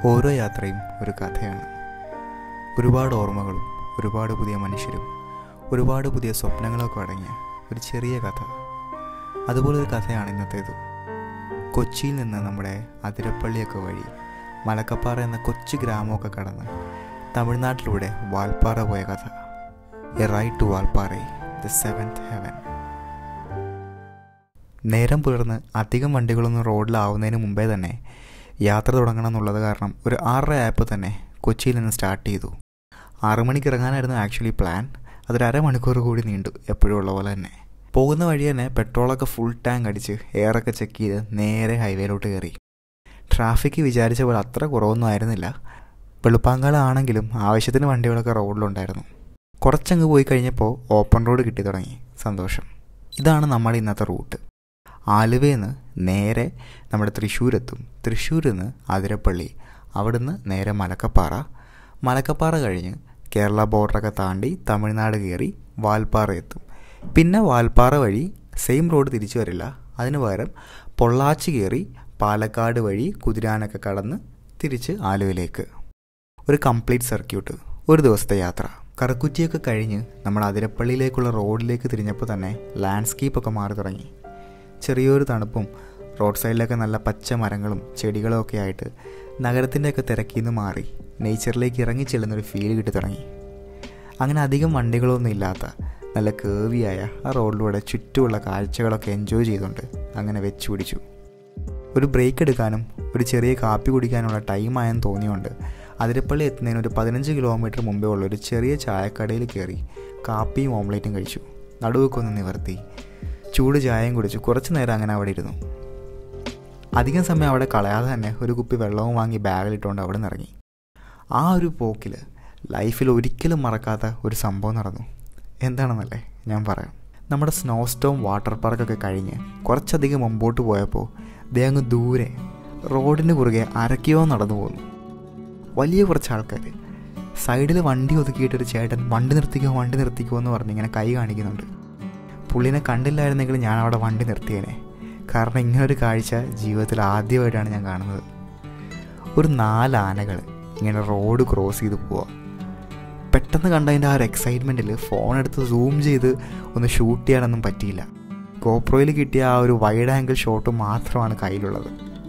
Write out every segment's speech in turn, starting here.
ഓരോ യാത്രയും ഒരു കഥയാണ് ഒരുപാട് ഓർമ്മകളും ഒരുപാട് പുതിയ മനുഷ്യരും ഒരുപാട് പുതിയ സ്വപ്നങ്ങളൊക്കെ അടങ്ങിയ ഒരു ചെറിയ കഥ അതുപോലെ ഒരു കഥയാണ് ഇന്നത്തേത് കൊച്ചിയിൽ നിന്ന് നമ്മുടെ അതിരപ്പള്ളിയൊക്കെ വഴി മലക്കപ്പാറ എന്ന കൊച്ചു ഗ്രാമമൊക്കെ കടന്ന് തമിഴ്നാട്ടിലൂടെ വാൽപ്പാറ പോയ കഥ a ride to Valparai the seventh heaven നേരം പുലർന്ന് അധികം വണ്ടികളൊന്നും റോഡിലാവുന്നതിന് മുമ്പേ തന്നെ യാത്ര തുടങ്ങണം എന്നുള്ളത് കാരണം ഒരു ആറര ആയപ്പോൾ തന്നെ കൊച്ചിയിൽ നിന്ന് സ്റ്റാർട്ട് ചെയ്തു ആറു മണിക്ക് ഇറങ്ങാനായിരുന്നു ആക്ച്വലി പ്ലാൻ അതൊരു അരമണിക്കൂർ കൂടി നീണ്ടു എപ്പോഴും ഉള്ള പോലെ തന്നെ പോകുന്ന വഴി തന്നെ പെട്രോളൊക്കെ ഫുൾ ടാങ്ക് അടിച്ച് എയറൊക്കെ ചെക്ക് ചെയ്ത് നേരെ ഹൈവേയിലോട്ട് കയറി ട്രാഫിക് വിചാരിച്ച പോലെ അത്ര കുറവൊന്നും ആയിരുന്നില്ല വെളുപ്പാങ്കാലമാണെങ്കിലും ആവശ്യത്തിന് വണ്ടികളൊക്കെ റോഡിലുണ്ടായിരുന്നു കുറച്ചങ്ങ് പോയി കഴിഞ്ഞപ്പോൾ ഓപ്പൺ റോഡ് കിട്ടി തുടങ്ങി സന്തോഷം ഇതാണ് നമ്മുടെ ഇന്നത്തെ റൂട്ട് ആലുവയിൽ നിന്ന് നേരെ നമ്മുടെ തൃശ്ശൂരെത്തും തൃശ്ശൂരിൽ നിന്ന് അതിരപ്പള്ളി അവിടുന്ന് നേരെ മലക്കപ്പാറ മലക്കപ്പാറ കഴിഞ്ഞ് കേരള ബോർഡറൊക്കെ താണ്ടി തമിഴ്നാട് കയറി വാൽപ്പാറ എത്തും പിന്നെ വാൽപ്പാറ വഴി സെയിം റോഡ് തിരിച്ചു വരില്ല അതിന് പകരം പൊള്ളാച്ചി കയറി പാലക്കാട് വഴി കുതിരാനൊക്കെ കടന്ന് തിരിച്ച് ആലുവയിലേക്ക് ഒരു കംപ്ലീറ്റ് സർക്യൂട്ട് ഒരു ദിവസത്തെ യാത്ര കറക്കുറ്റിയൊക്കെ കഴിഞ്ഞ് നമ്മൾ അതിരപ്പള്ളിയിലേക്കുള്ള റോഡിലേക്ക് തിരിഞ്ഞപ്പോൾ തന്നെ ലാൻഡ്സ്കേപ്പൊക്കെ മാറി തുടങ്ങി ചെറിയൊരു തണുപ്പും റോഡ് സൈഡിലൊക്കെ നല്ല പച്ച മരങ്ങളും ചെടികളും ഒക്കെ ആയിട്ട് നഗരത്തിൻ്റെയൊക്കെ തിരക്കിൽ നിന്ന് മാറി നേച്ചറിലേക്ക് ഇറങ്ങി ചെല്ലുന്നൊരു ഫീൽ കിട്ടി തുടങ്ങി അങ്ങനെ അധികം വണ്ടികളൊന്നും ഇല്ലാത്ത നല്ല കേവിയായ ആ റോഡിലൂടെ ചുറ്റുമുള്ള കാഴ്ചകളൊക്കെ എൻജോയ് ചെയ്തുകൊണ്ട് അങ്ങനെ വെച്ച് പിടിച്ചു ഒരു ബ്രേക്ക് എടുക്കാനും ഒരു ചെറിയ കാപ്പി കുടിക്കാനുള്ള ടൈമായെന്ന് തോന്നിയുകൊണ്ട് അതിരപ്പള്ളി എത്തുന്നതിന് ഒരു പതിനഞ്ച് കിലോമീറ്റർ മുമ്പേ ഉള്ള ഒരു ചെറിയ ചായക്കടയിൽ കയറി കാപ്പിയും ഓംലേറ്റും കഴിച്ചു നടുവൊക്കെ ഒന്ന് നിവർത്തി ചൂട് ചായയും കുടിച്ചു കുറച്ച് നേരം അങ്ങനെ അവിടെ ഇരുന്നു അധികം സമയം അവിടെ കളയാതെ തന്നെ ഒരു കുപ്പി വെള്ളവും വാങ്ങി ബാഗിലിട്ടുകൊണ്ട് അവിടെ നിന്ന് ഇറങ്ങി ആ ഒരു പോക്കിൽ ലൈഫിൽ ഒരിക്കലും മറക്കാത്ത ഒരു സംഭവം നടന്നു എന്താണെന്നല്ലേ ഞാൻ പറയാം നമ്മുടെ സ്നോ സ്റ്റോം വാട്ടർ പാർക്കൊക്കെ കഴിഞ്ഞ് കുറച്ചധികം മുമ്പോട്ട് പോയപ്പോൾ ദേ അങ്ങ് ദൂരെ റോഡിന് കുറുകെ അരക്കിയോ നടന്നു പോന്നു വലിയ കുറച്ച് ആൾക്കാർ സൈഡിൽ വണ്ടി ഒതുക്കിയിട്ടൊരു ചേട്ടൻ വണ്ടി നിർത്തിക്കോ വണ്ടി നിർത്തിക്കോ എന്ന് പറഞ്ഞ് ഇങ്ങനെ കൈ കാണിക്കുന്നുണ്ട് പുള്ളിനെ കണ്ടില്ലായിരുന്നെങ്കിൽ ഞാൻ അവിടെ വണ്ടി നിർത്തിയേനെ കാരണം ഇങ്ങനൊരു കാഴ്ച ജീവിതത്തിൽ ആദ്യമായിട്ടാണ് ഞാൻ കാണുന്നത് ഒരു നാല് ആനകൾ ഇങ്ങനെ റോഡ് ക്രോസ് ചെയ്ത് പോവാം പെട്ടെന്ന് കണ്ടതിൻ്റെ ആ ഒരു എക്സൈറ്റ്മെൻറ്റിൽ ഫോൺ എടുത്ത് സൂം ചെയ്ത് ഒന്ന് ഷൂട്ട് ചെയ്യാനൊന്നും പറ്റിയില്ല ഗോപ്രോയിൽ കിട്ടിയ ആ ഒരു വൈഡ് ആംഗിൾ ഷോട്ട് മാത്രമാണ് കയ്യിലുള്ളത്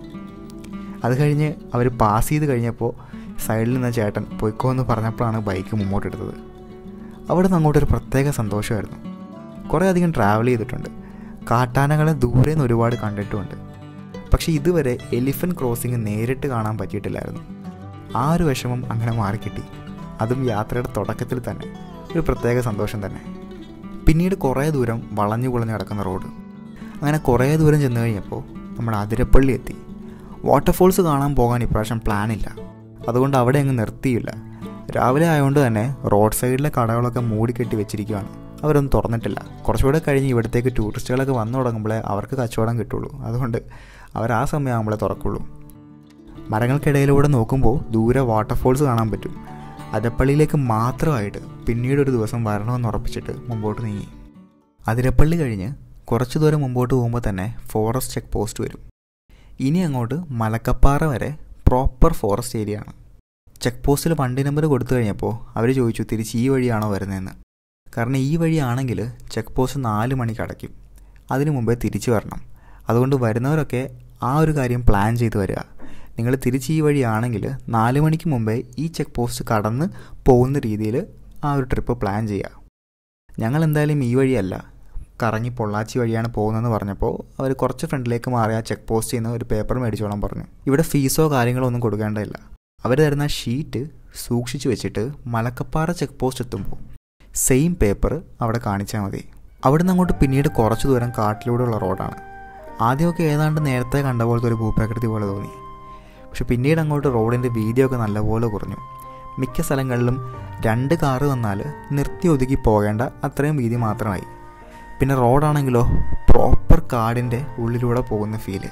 അത് കഴിഞ്ഞ് അവർ പാസ് ചെയ്ത് കഴിഞ്ഞപ്പോൾ സൈഡിൽ നിന്ന ചേട്ടൻ പൊയ്ക്കോ എന്ന് പറഞ്ഞപ്പോഴാണ് ബൈക്ക് മുമ്പോട്ടെടുത്തത് അവിടെ നിന്ന് അങ്ങോട്ടൊരു പ്രത്യേക സന്തോഷമായിരുന്നു കുറേ അധികം ട്രാവൽ ചെയ്തിട്ടുണ്ട് കാട്ടാനകളെ ദൂരെ നിന്ന് ഒരുപാട് കണ്ടിട്ടുമുണ്ട് പക്ഷേ ഇതുവരെ എലിഫൻറ്റ് ക്രോസിങ് നേരിട്ട് കാണാൻ പറ്റിയിട്ടില്ലായിരുന്നു ആ ഒരു വിഷമം അങ്ങനെ മാറിക്കിട്ടി അതും യാത്രയുടെ തുടക്കത്തിൽ തന്നെ ഒരു പ്രത്യേക സന്തോഷം തന്നെ പിന്നീട് കുറേ ദൂരം വളഞ്ഞു കുളഞ്ഞു കിടക്കുന്ന റോഡ് അങ്ങനെ കുറേ ദൂരം ചെന്ന് കഴിഞ്ഞപ്പോൾ നമ്മുടെ അതിരപ്പള്ളി എത്തി വാട്ടർഫോൾസ് കാണാൻ പോകാൻ ഇപ്രാവശ്യം പ്ലാനില്ല അതുകൊണ്ട് അവിടെ അങ്ങ് നിർത്തിയില്ല രാവിലെ ആയതുകൊണ്ട് തന്നെ റോഡ് സൈഡിലെ കടകളൊക്കെ മൂടിക്കെട്ടി വെച്ചിരിക്കുകയാണ് അവരൊന്നും തുറന്നിട്ടില്ല കുറച്ചുകൂടെ കഴിഞ്ഞ് ഇവിടത്തേക്ക് ടൂറിസ്റ്റുകളൊക്കെ വന്നു തുടങ്ങുമ്പോഴേ അവർക്ക് കച്ചവടം കിട്ടുള്ളൂ അതുകൊണ്ട് അവർ ആ സമയമാകുമ്പോഴേ തുറക്കുള്ളൂ മരങ്ങൾക്കിടയിലൂടെ നോക്കുമ്പോൾ ദൂരെ വാട്ടർഫോൾസ് കാണാൻ പറ്റും അതിരപ്പള്ളിയിലേക്ക് മാത്രമായിട്ട് പിന്നീട് ഒരു ദിവസം വരണമെന്ന് ഉറപ്പിച്ചിട്ട് മുമ്പോട്ട് നീങ്ങി അതിരപ്പള്ളി കഴിഞ്ഞ് കുറച്ച് ദൂരം മുമ്പോട്ട് പോകുമ്പോൾ തന്നെ ഫോറസ്റ്റ് ചെക്ക് പോസ്റ്റ് വരും ഇനി അങ്ങോട്ട് മലക്കപ്പാറ വരെ പ്രോപ്പർ ഫോറസ്റ്റ് ഏരിയ ആണ് ചെക്ക് പോസ്റ്റിൽ വണ്ടി നമ്പർ കൊടുത്തു കഴിഞ്ഞപ്പോൾ അവർ ചോദിച്ചു തിരിച്ച് ഈ വഴിയാണോ വരുന്നതെന്ന് കാരണം ഈ വഴിയാണെങ്കിൽ ചെക്ക് പോസ്റ്റ് നാല് മണിക്ക് അടയ്ക്കും അതിനു മുമ്പേ തിരിച്ചു വരണം അതുകൊണ്ട് വരുന്നവരൊക്കെ ആ ഒരു കാര്യം പ്ലാൻ ചെയ്ത് വരിക നിങ്ങൾ തിരിച്ച് ഈ വഴിയാണെങ്കിൽ നാല് മണിക്ക് മുമ്പേ ഈ ചെക്ക് പോസ്റ്റ് കടന്ന് പോകുന്ന രീതിയിൽ ആ ഒരു ട്രിപ്പ് പ്ലാൻ ചെയ്യുക ഞങ്ങൾ എന്തായാലും ഈ വഴിയല്ല കറങ്ങി പൊള്ളാച്ചി വഴിയാണ് പോകുന്നതെന്ന് പറഞ്ഞപ്പോൾ അവർ കുറച്ച് ഫ്രണ്ടിലേക്ക് മാറി ആ ചെക്ക് പോസ്റ്റിൽ നിന്ന് ഒരു പേപ്പർ മേടിച്ചോളാൻ പറഞ്ഞു ഇവിടെ ഫീസോ കാര്യങ്ങളോ ഒന്നും കൊടുക്കേണ്ടതില്ല അവർ തരുന്ന ഷീറ്റ് സൂക്ഷിച്ചു വെച്ചിട്ട് മലക്കപ്പാറ ചെക്ക് പോസ്റ്റ് എത്തുമ്പോൾ സെയിം പേപ്പർ അവിടെ കാണിച്ചാൽ മതി അവിടുന്ന് അങ്ങോട്ട് പിന്നീട് കുറച്ച് ദൂരം കാട്ടിലൂടെയുള്ള റോഡാണ് ആദ്യമൊക്കെ ഏതാണ്ട് നേരത്തെ കണ്ട പോലത്തെ ഒരു ഭൂപ്രകൃതി പോലെ തോന്നി പക്ഷെ പിന്നീട് അങ്ങോട്ട് റോഡിൻ്റെ വീതിയൊക്കെ നല്ലപോലെ കുറഞ്ഞു മിക്ക സ്ഥലങ്ങളിലും രണ്ട് കാറ് വന്നാൽ നിർത്തി ഒതുക്കി പോകേണ്ട അത്രയും വീതി മാത്രമായി പിന്നെ റോഡാണെങ്കിലോ പ്രോപ്പർ കാടിൻ്റെ ഉള്ളിലൂടെ പോകുന്ന ഫീല്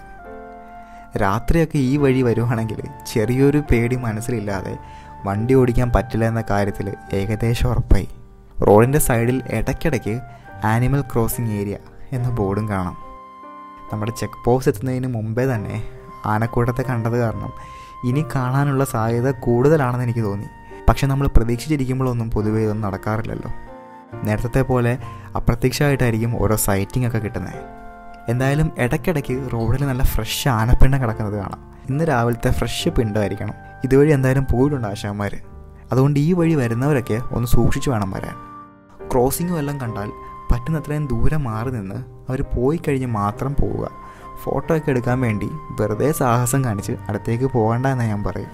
രാത്രിയൊക്കെ ഈ വഴി വരുവാണെങ്കിൽ ചെറിയൊരു പേടി മനസ്സിലില്ലാതെ വണ്ടി ഓടിക്കാൻ പറ്റില്ല എന്ന കാര്യത്തിൽ ഏകദേശം ഉറപ്പായി റോഡിൻ്റെ സൈഡിൽ ഇടയ്ക്കിടയ്ക്ക് ആനിമൽ ക്രോസിംഗ് ഏരിയ എന്ന ബോർഡും കാണാം നമ്മുടെ ചെക്ക് പോസ്റ്റ് എത്തുന്നതിന് മുമ്പേ തന്നെ ആനക്കൂട്ടത്തെ കണ്ടത് കാരണം ഇനി കാണാനുള്ള സാധ്യത കൂടുതലാണെന്ന് എനിക്ക് തോന്നി പക്ഷെ നമ്മൾ പ്രതീക്ഷിച്ചിരിക്കുമ്പോഴൊന്നും പൊതുവേ ഇതൊന്നും നടക്കാറില്ലല്ലോ നേരത്തെ പോലെ അപ്രത്യക്ഷമായിട്ടായിരിക്കും ഓരോ സൈറ്റിംഗ് ഒക്കെ കിട്ടുന്നത് എന്തായാലും ഇടയ്ക്കിടയ്ക്ക് റോഡിൽ നല്ല ഫ്രഷ് ആനപ്പിണ്ടം കിടക്കുന്നത് കാണാം ഇന്ന് രാവിലത്തെ ഫ്രഷ് പിണ്ടമായിരിക്കണം ഇതുവഴി എന്തായാലും പോയിട്ടുണ്ട് ആശാന്മാർ അതുകൊണ്ട് ഈ വഴി വരുന്നവരൊക്കെ ഒന്ന് സൂക്ഷിച്ചു വേണം വരാൻ ക്രോസിംഗ് വല്ലതും കണ്ടാൽ പറ്റുന്നത്രയും ദൂരം മാറി നിന്ന് അവർ പോയി കഴിഞ്ഞ് മാത്രം പോവുക ഫോട്ടോ ഒക്കെ എടുക്കാൻ വേണ്ടി വെറുതെ സാഹസം കാണിച്ച് അടുത്തേക്ക് പോകണ്ട എന്ന് ഞാൻ പറയും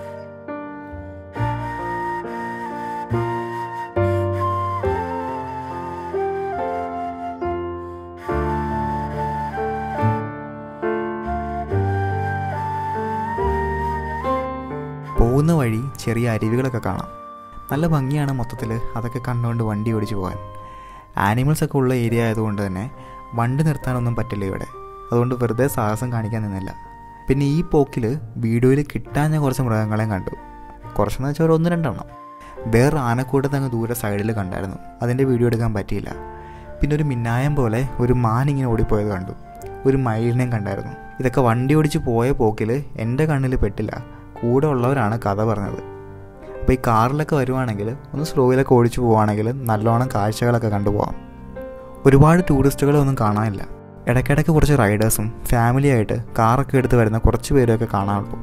പോകുന്ന വഴി ചെറിയ അരുവികളൊക്കെ കാണാം നല്ല ഭംഗിയാണ് മൊത്തത്തിൽ അതൊക്കെ കണ്ടുകൊണ്ട് വണ്ടി ഓടിച്ചു പോകാൻ ആനിമൽസ് ഒക്കെ ഉള്ള ഏരിയ ആയതുകൊണ്ട് തന്നെ വണ്ടി നിർത്താനൊന്നും പറ്റില്ല ഇവിടെ അതുകൊണ്ട് വെറുതെ സാഹസം കാണിക്കാൻ നിന്നില്ല പിന്നെ ഈ പോക്കിൽ വീഡിയോയിൽ കിട്ടാഞ്ഞ കുറച്ച് മൃഗങ്ങളെയും കണ്ടു കുറച്ചെന്ന് വെച്ചാൽ ഒരു ഒന്ന് രണ്ടെണ്ണം വേറെ ആനക്കൂട്ടത്തെ അങ്ങ് ദൂരെ സൈഡിൽ കണ്ടായിരുന്നു അതിൻ്റെ വീഡിയോ എടുക്കാൻ പറ്റിയില്ല പിന്നെ ഒരു മിന്നായം പോലെ ഒരു മാൻ ഇങ്ങനെ ഓടിപ്പോയത് കണ്ടു ഒരു മയിലിനെയും കണ്ടായിരുന്നു ഇതൊക്കെ വണ്ടി ഓടിച്ച് പോയ പോക്കിൽ എൻ്റെ കണ്ണിൽ പെട്ടില്ല കൂടെ ഉള്ളവരാണ് കഥ പറഞ്ഞത് അപ്പോൾ ഈ കാറിലൊക്കെ വരുവാണെങ്കിൽ ഒന്ന് സ്ലോയിലൊക്കെ ഓടിച്ചു പോവുകയാണെങ്കിൽ നല്ലോണം കാഴ്ചകളൊക്കെ കണ്ടുപോകാം ഒരുപാട് ടൂറിസ്റ്റുകളെ ഒന്നും കാണാനില്ല ഇടയ്ക്കിടയ്ക്ക് കുറച്ച് റൈഡേഴ്സും ഫാമിലിയായിട്ട് കാറൊക്കെ എടുത്ത് വരുന്ന കുറച്ച് പേരൊക്കെ കാണാറുള്ളൂ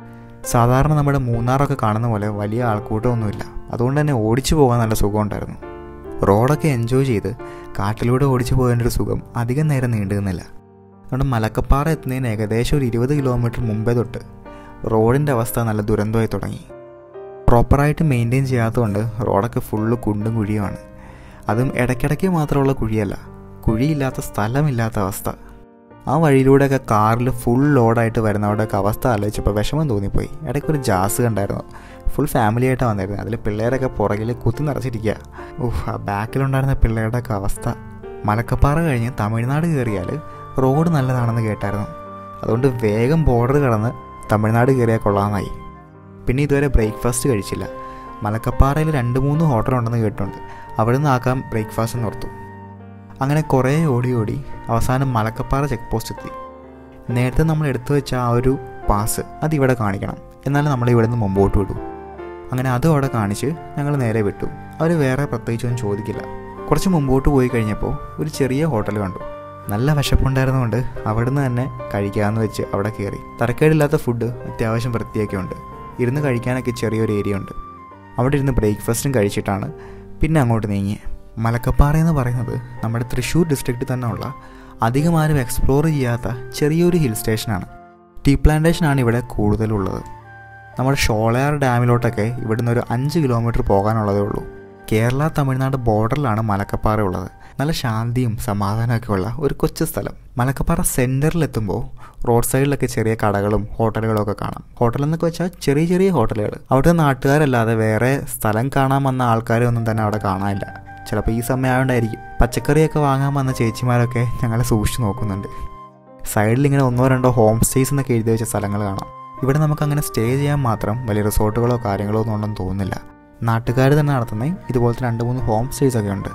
സാധാരണ നമ്മുടെ മൂന്നാറൊക്കെ കാണുന്ന പോലെ വലിയ ആൾക്കൂട്ടമൊന്നുമില്ല അതുകൊണ്ട് തന്നെ ഓടിച്ചു പോകാൻ നല്ല സുഖമുണ്ടായിരുന്നു റോഡൊക്കെ എൻജോയ് ചെയ്ത് കാട്ടിലൂടെ ഓടിച്ചു പോകേണ്ട ഒരു സുഖം അധികം നേരം നീണ്ടു നിന്നില്ല അതുകൊണ്ട് മലക്കപ്പാറ എത്തുന്നതിന് ഏകദേശം ഒരു ഇരുപത് കിലോമീറ്റർ മുമ്പേ തൊട്ട് റോഡിൻ്റെ അവസ്ഥ നല്ല ദുരന്തമായി തുടങ്ങി പ്രോപ്പറായിട്ട് മെയിൻറ്റെയിൻ ചെയ്യാത്തതുകൊണ്ട് റോഡൊക്കെ ഫുള്ള് കുണ്ടും കുഴിയുമാണ് അതും ഇടയ്ക്കിടയ്ക്ക് മാത്രമുള്ള കുഴിയല്ല കുഴിയില്ലാത്ത സ്ഥലമില്ലാത്ത അവസ്ഥ ആ വഴിയിലൂടെയൊക്കെ കാറിൽ ഫുൾ ലോഡായിട്ട് വരുന്നവരുടെയൊക്കെ അവസ്ഥ ആലോചിച്ചപ്പോൾ വിഷമം തോന്നിപ്പോയി ഇടയ്ക്കൊരു ജാസ് കണ്ടായിരുന്നു ഫുൾ ഫാമിലി ആയിട്ടാണ് വന്നിരുന്നത് അതിൽ പിള്ളേരൊക്കെ പുറകിൽ കുത്തി നിറച്ചിരിക്കുക ഓഹ് ആ ബാക്കിലുണ്ടായിരുന്ന പിള്ളേരുടെയൊക്കെ അവസ്ഥ മലക്കപ്പാറ കഴിഞ്ഞ് തമിഴ്നാട് കയറിയാൽ റോഡ് നല്ലതാണെന്ന് കേട്ടായിരുന്നു അതുകൊണ്ട് വേഗം ബോർഡർ കടന്ന് തമിഴ്നാട് കയറിയാൽ കൊള്ളാമെന്നായി പിന്നെ ഇതുവരെ ബ്രേക്ക്ഫാസ്റ്റ് കഴിച്ചില്ല മലക്കപ്പാറയിൽ രണ്ട് മൂന്ന് ഹോട്ടലുണ്ടെന്ന് കേട്ടിട്ടുണ്ട് അവിടെ നിന്ന് ആക്കാം ബ്രേക്ക്ഫാസ്റ്റ് ഓർത്തു അങ്ങനെ കുറേ ഓടി ഓടി അവസാനം മലക്കപ്പാറ ചെക്ക് പോസ്റ്റ് എത്തി നേരത്തെ നമ്മൾ എടുത്തു വെച്ച ആ ഒരു പാസ് അതിവിടെ കാണിക്കണം എന്നാലും നമ്മൾ ഇവിടെ നിന്ന് മുമ്പോട്ട് വിടൂ അങ്ങനെ അതും അവിടെ കാണിച്ച് ഞങ്ങൾ നേരെ വിട്ടു അവർ വേറെ പ്രത്യേകിച്ചൊന്നും ചോദിക്കില്ല കുറച്ച് മുമ്പോട്ട് പോയി കഴിഞ്ഞപ്പോൾ ഒരു ചെറിയ ഹോട്ടൽ കണ്ടു നല്ല വിശപ്പുണ്ടായിരുന്നതുകൊണ്ട് അവിടുന്ന് തന്നെ കഴിക്കാമെന്ന് വെച്ച് അവിടെ കയറി തരക്കേടില്ലാത്ത ഫുഡ് അത്യാവശ്യം വൃത്തിയൊക്കെ ഉണ്ട് ഇരുന്ന് കഴിക്കാനൊക്കെ ചെറിയൊരു ഏരിയ ഉണ്ട് അവിടെ ഇരുന്ന് ബ്രേക്ക്ഫാസ്റ്റും കഴിച്ചിട്ടാണ് പിന്നെ അങ്ങോട്ട് നീങ്ങിയത് മലക്കപ്പാറ എന്ന് പറയുന്നത് നമ്മുടെ തൃശ്ശൂർ ഡിസ്ട്രിക്റ്റിൽ തന്നെ ഉള്ള അധികം ആരും എക്സ്പ്ലോർ ചെയ്യാത്ത ചെറിയൊരു ഹിൽ സ്റ്റേഷനാണ് ടീ പ്ലാന്റേഷനാണ് ഇവിടെ കൂടുതലുള്ളത് നമ്മുടെ ഷോളയാർ ഡാമിലോട്ടൊക്കെ ഇവിടുന്ന് ഒരു അഞ്ച് കിലോമീറ്റർ പോകാനുള്ളതേ ഉള്ളൂ കേരള തമിഴ്നാട് ബോർഡറിലാണ് മലക്കപ്പാറ ഉള്ളത് നല്ല ശാന്തിയും സമാധാനമൊക്കെ ഉള്ള ഒരു കൊച്ചു സ്ഥലം മലക്കപ്പാറ സെൻറ്ററിലെത്തുമ്പോൾ റോഡ് സൈഡിലൊക്കെ ചെറിയ കടകളും ഹോട്ടലുകളും ഒക്കെ കാണാം ഹോട്ടൽ എന്നൊക്കെ വെച്ചാൽ ചെറിയ ചെറിയ ഹോട്ടലുകൾ അവിടുത്തെ നാട്ടുകാരല്ലാതെ വേറെ സ്ഥലം കാണാൻ വന്ന ആൾക്കാരെ ഒന്നും തന്നെ അവിടെ കാണാനില്ല ചിലപ്പോൾ ഈ സമയമായോണ്ടായിരിക്കും പച്ചക്കറിയൊക്കെ വാങ്ങാൻ വന്ന ചേച്ചിമാരൊക്കെ ഞങ്ങളെ സൂക്ഷിച്ചു നോക്കുന്നുണ്ട് സൈഡിൽ ഇങ്ങനെ ഒന്നോ രണ്ടോ ഹോം സ്റ്റേസ് എന്നൊക്കെ എഴുതി വെച്ച സ്ഥലങ്ങൾ കാണാം ഇവിടെ നമുക്ക് അങ്ങനെ സ്റ്റേ ചെയ്യാൻ മാത്രം വലിയ റിസോർട്ടുകളോ കാര്യങ്ങളോ ഒന്നും ഉണ്ടെന്ന് തോന്നുന്നില്ല നാട്ടുകാർ തന്നെ നടത്തുന്ന ഇതുപോലത്തെ രണ്ട് മൂന്ന് ഹോം സ്റ്റേസ് ഒക്കെ ഉണ്ട്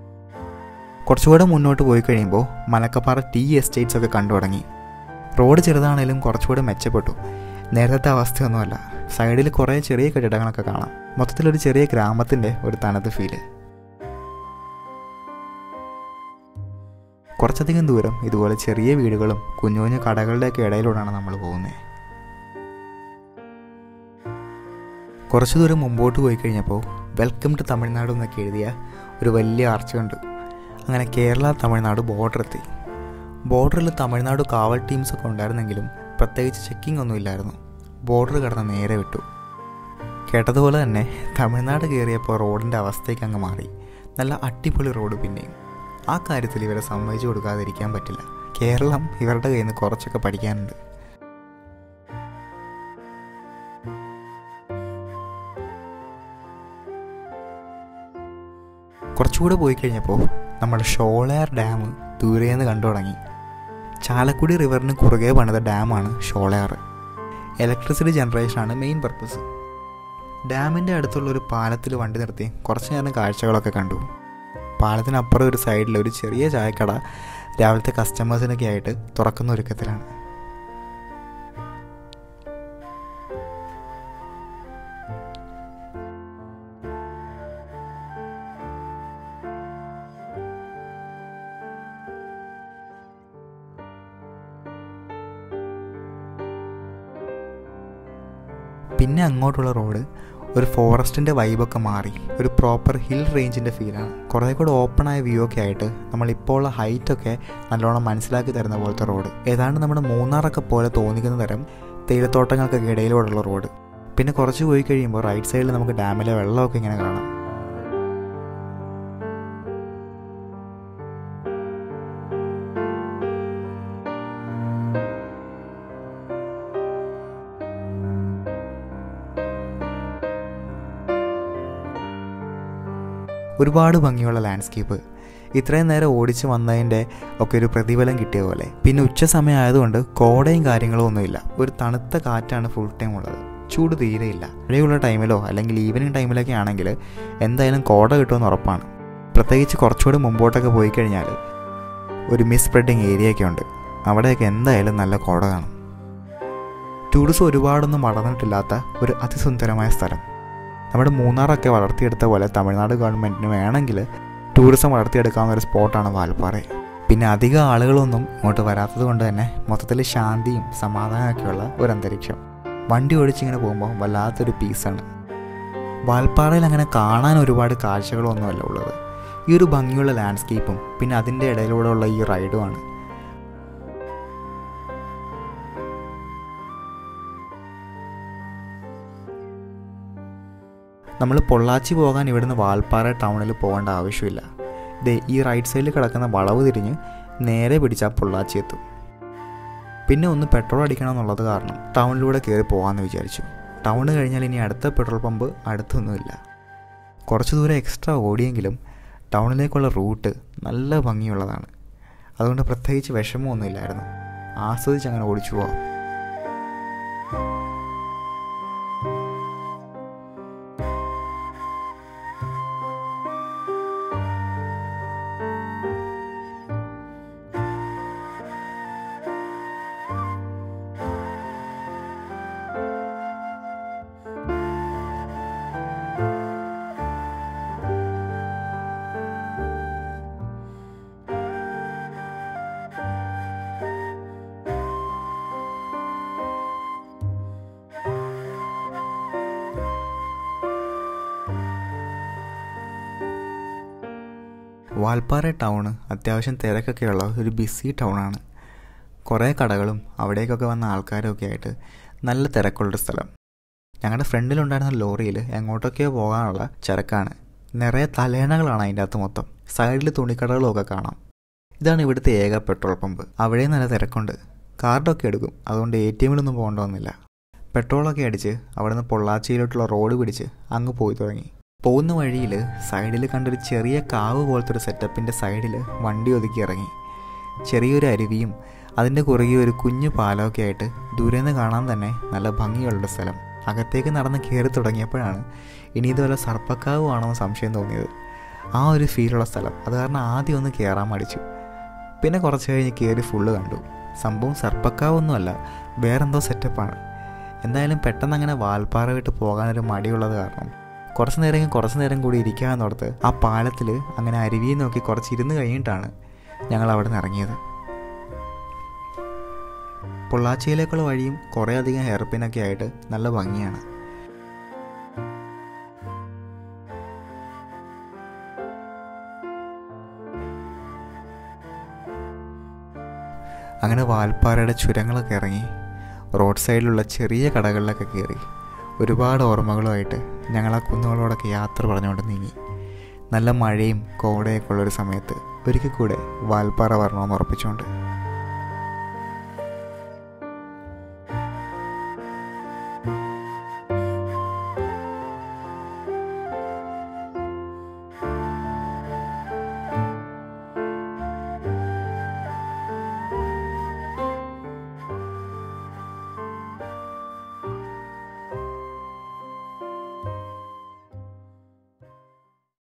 കുറച്ചുകൂടെ മുന്നോട്ട് പോയി കഴിയുമ്പോൾ മലക്കപ്പാറ ടീ എസ്റ്റേറ്റ്സ് ഒക്കെ കണ്ടു തുടങ്ങി റോഡ് ചെറുതാണേലും കുറച്ചുകൂടെ മെച്ചപ്പെട്ടു നേരത്തെ അവസ്ഥയൊന്നുമല്ല സൈഡിൽ കുറേ ചെറിയ കെട്ടിടങ്ങളൊക്കെ കാണാം മൊത്തത്തിലൊരു ചെറിയ ഗ്രാമത്തിൻ്റെ ഒരു തനത് ഫീല് കുറച്ചധികം ദൂരം ഇതുപോലെ ചെറിയ വീടുകളും കുഞ്ഞു കുഞ്ഞു കടകളുടെയൊക്കെ ഇടയിലൂടെയാണ് നമ്മൾ പോകുന്നത് കുറച്ച് ദൂരം മുമ്പോട്ട് പോയി കഴിഞ്ഞപ്പോൾ വെൽക്കം ടു തമിഴ്നാട് എന്നൊക്കെ എഴുതിയ ഒരു വലിയ ആർച്ച് കണ്ടു അങ്ങനെ കേരള തമിഴ്നാട് ബോർഡർ എത്തി ബോർഡറിൽ തമിഴ്നാട് കാവൽ ടീംസൊക്കെ ഉണ്ടായിരുന്നെങ്കിലും പ്രത്യേകിച്ച് ചെക്കിംഗ് ഒന്നും ഇല്ലായിരുന്നു ബോർഡർ കടന്ന് നേരെ വിട്ടു കേട്ടതുപോലെ തന്നെ തമിഴ്നാട് കയറിയപ്പോൾ റോഡിൻ്റെ അവസ്ഥയ്ക്ക് അങ്ങ് മാറി നല്ല അടിപൊളി റോഡ് പിന്നെയും ആ കാര്യത്തിൽ ഇവരെ സമ്മതിച്ചു കൊടുക്കാതിരിക്കാൻ പറ്റില്ല കേരളം ഇവരുടെ കയ്യിൽ നിന്ന് കുറച്ചൊക്കെ പഠിക്കാനുണ്ട് കുറച്ചുകൂടെ പോയി കഴിഞ്ഞപ്പോൾ നമ്മുടെ ഷോളയാർ ഡാം ദൂരേന്ന് കണ്ടു തുടങ്ങി ചാലക്കുടി റിവറിന് കുറുകെ പണിത ഡാമാണ് ഷോളയാർ ഇലക്ട്രിസിറ്റി ജനറേഷനാണ് മെയിൻ പർപ്പസ് ഡാമിൻ്റെ അടുത്തുള്ള ഒരു പാലത്തിൽ വണ്ടി നിർത്തി കുറച്ച് നേരം കാഴ്ചകളൊക്കെ കണ്ടു പാലത്തിനപ്പുറം ഒരു സൈഡിൽ ഒരു ചെറിയ ചായക്കട രാവിലത്തെ കസ്റ്റമേഴ്സിനൊക്കെ ആയിട്ട് തുറക്കുന്ന ഒരുക്കത്തിലാണ് പിന്നെ അങ്ങോട്ടുള്ള റോഡ് ഒരു ഫോറസ്റ്റിൻ്റെ വൈബൊക്കെ മാറി ഒരു പ്രോപ്പർ ഹിൽ റേഞ്ചിൻ്റെ ഫീലാണ് കുറേ കൂടെ ഓപ്പണായ വ്യൂ ഒക്കെ ആയിട്ട് നമ്മളിപ്പോൾ ഉള്ള ഹൈറ്റൊക്കെ നല്ലോണം മനസ്സിലാക്കി തരുന്ന പോലത്തെ റോഡ് ഏതാണ്ട് നമ്മുടെ മൂന്നാറൊക്കെ പോലെ തോന്നിക്കുന്ന തരം തേയിലത്തോട്ടങ്ങൾക്കൊക്കെ ഇടയിലൂടെയുള്ള റോഡ് പിന്നെ കുറച്ച് പോയി കഴിയുമ്പോൾ റൈറ്റ് സൈഡിൽ നമുക്ക് ഡാമിലെ വെള്ളമൊക്കെ ഇങ്ങനെ കാണാം ഒരുപാട് ഭംഗിയുള്ള ലാൻഡ്സ്കേപ്പ് ഇത്രയും നേരം ഓടിച്ച് വന്നതിൻ്റെ ഒക്കെ ഒരു പ്രതിഫലം കിട്ടിയ പോലെ പിന്നെ ഉച്ച സമയം ആയതുകൊണ്ട് കോടയും കാര്യങ്ങളും ഒന്നുമില്ല ഒരു തണുത്ത കാറ്റാണ് ഫുൾ ടൈം ഉള്ളത് ചൂട് തീരെയില്ല മഴയുള്ള ടൈമിലോ അല്ലെങ്കിൽ ഈവനിങ് ടൈമിലൊക്കെ ആണെങ്കിൽ എന്തായാലും കോട കിട്ടുമെന്ന് ഉറപ്പാണ് പ്രത്യേകിച്ച് കുറച്ചുകൂടി മുമ്പോട്ടൊക്കെ പോയി കഴിഞ്ഞാൽ ഒരു മിസ് സ്പ്രെഡിങ് ഏരിയയൊക്കെ ഉണ്ട് അവിടെയൊക്കെ എന്തായാലും നല്ല കോട കാണും ടൂറിസം ഒരുപാടൊന്നും വളർന്നിട്ടില്ലാത്ത ഒരു അതിസുന്ദരമായ സ്ഥലം നമ്മുടെ മൂന്നാറൊക്കെ വളർത്തിയെടുത്ത പോലെ തമിഴ്നാട് ഗവൺമെൻറ്റിന് വേണമെങ്കിൽ ടൂറിസം വളർത്തിയെടുക്കാവുന്ന ഒരു സ്പോട്ടാണ് വാൽപ്പാറ പിന്നെ അധികം ആളുകളൊന്നും ഇങ്ങോട്ട് വരാത്തത് കൊണ്ട് തന്നെ മൊത്തത്തിൽ ശാന്തിയും സമാധാനമൊക്കെയുള്ള ഒരു അന്തരീക്ഷം വണ്ടി ഓടിച്ചിങ്ങനെ പോകുമ്പോൾ വല്ലാത്തൊരു പീസാണ് വാൽപ്പാറയിൽ അങ്ങനെ കാണാൻ ഒരുപാട് കാഴ്ചകളൊന്നുമല്ല ഉള്ളത് ഈ ഒരു ഭംഗിയുള്ള ലാൻഡ്സ്കേപ്പും പിന്നെ അതിൻ്റെ ഇടയിലൂടെയുള്ള ഈ റൈഡുമാണ് നമ്മൾ പൊള്ളാച്ചി പോകാൻ ഇവിടുന്ന് വാൽപ്പാറ ടൗണിൽ പോകേണ്ട ആവശ്യമില്ല ദേ ഈ റൈറ്റ് സൈഡിൽ കിടക്കുന്ന വളവ് തിരിഞ്ഞ് നേരെ പിടിച്ചാൽ പൊള്ളാച്ചി എത്തും പിന്നെ ഒന്ന് പെട്രോൾ അടിക്കണം എന്നുള്ളത് കാരണം ടൗണിലൂടെ കയറി പോകാമെന്ന് വിചാരിച്ചു ടൗൺ കഴിഞ്ഞാൽ ഇനി അടുത്ത പെട്രോൾ പമ്പ് അടുത്തൊന്നുമില്ല കുറച്ച് ദൂരം എക്സ്ട്രാ ഓടിയെങ്കിലും ടൗണിലേക്കുള്ള റൂട്ട് നല്ല ഭംഗിയുള്ളതാണ് അതുകൊണ്ട് പ്രത്യേകിച്ച് വിഷമമൊന്നുമില്ലായിരുന്നു ആസ്വദിച്ച് അങ്ങനെ ഓടിച്ചു പോവാം വാൽപ്പാറ ടൗണ് അത്യാവശ്യം തിരക്കൊക്കെയുള്ള ഒരു ബിസി ടൗണാണ് കുറേ കടകളും അവിടേക്കൊക്കെ വന്ന ആൾക്കാരൊക്കെ ആയിട്ട് നല്ല തിരക്കുള്ളൊരു സ്ഥലം ഞങ്ങളുടെ ഫ്രണ്ടിലുണ്ടായിരുന്ന ലോറിയിൽ എങ്ങോട്ടൊക്കെയോ പോകാനുള്ള ചരക്കാണ് നിറയെ തലേണകളാണ് അതിൻ്റെ അകത്ത് മൊത്തം സൈഡിൽ തുണിക്കടകളുമൊക്കെ കാണാം ഇതാണ് ഇവിടുത്തെ ഏക പെട്രോൾ പമ്പ് അവിടെ നല്ല തിരക്കുണ്ട് കാർഡൊക്കെ എടുക്കും അതുകൊണ്ട് എ ടി എമ്മിലൊന്നും പോകേണ്ട വന്നില്ല പെട്രോളൊക്കെ അടിച്ച് അവിടെ നിന്ന് പൊള്ളാച്ചിയിലോട്ടുള്ള റോഡ് പിടിച്ച് അങ്ങ് പോയി തുടങ്ങി പോകുന്ന വഴിയിൽ സൈഡിൽ കണ്ടൊരു ചെറിയ കാവ് പോലത്തെ ഒരു സെറ്റപ്പിൻ്റെ സൈഡിൽ വണ്ടി ഒതുക്കി ഇറങ്ങി ചെറിയൊരു അരുവിയും അതിൻ്റെ കുറുകെ ഒരു കുഞ്ഞു പാലമൊക്കെ ആയിട്ട് ദൂരെന്ന് കാണാൻ തന്നെ നല്ല ഭംഗിയുള്ള സ്ഥലം അകത്തേക്ക് നടന്ന് കയറി തുടങ്ങിയപ്പോഴാണ് ഇനി ഇതുപോലെ സർപ്പക്കാവ് ആണെന്ന് സംശയം തോന്നിയത് ആ ഒരു ഫീലുള്ള സ്ഥലം അത് കാരണം ആദ്യം ഒന്ന് കയറാൻ മടിച്ചു പിന്നെ കുറച്ച് കഴിഞ്ഞ് കയറി ഫുള്ള് കണ്ടു സംഭവം സർപ്പക്കാവൊന്നുമല്ല വേറെന്തോ സെറ്റപ്പാണ് എന്തായാലും പെട്ടെന്ന് അങ്ങനെ വാൽപ്പാറ വിട്ട് പോകാനൊരു മടിയുള്ളത് കാരണം കുറച്ച് നേരം കുറച്ച് നേരം കൂടി ഇരിക്കാമെന്നോർത്ത് ആ പാലത്തിൽ അങ്ങനെ അരുവിയെ നോക്കി കുറച്ച് ഇരുന്ന് കഴിഞ്ഞിട്ടാണ് ഞങ്ങൾ അവിടെ നിന്ന് ഇറങ്ങിയത് പൊള്ളാച്ചിയിലേക്കുള്ള വഴിയും കുറേ അധികം ഹെയർപിനൊക്കെ ആയിട്ട് നല്ല ഭംഗിയാണ് അങ്ങനെ വാൽപ്പാറയുടെ ചുരങ്ങളൊക്കെ ഇറങ്ങി റോഡ് സൈഡിലുള്ള ചെറിയ കടകളിലൊക്കെ കയറി ഒരുപാട് ഓർമ്മകളുമായിട്ട് ഞങ്ങൾ ആ കുന്നുകളോടൊക്കെ യാത്ര പറഞ്ഞുകൊണ്ട് നീങ്ങി നല്ല മഴയും കോടയൊക്കെ ഉള്ളൊരു സമയത്ത് ഒരിക്കൽ കൂടെ വാൽപ്പാറ വരണമെന്ന് ഉറപ്പിച്ചുകൊണ്ട്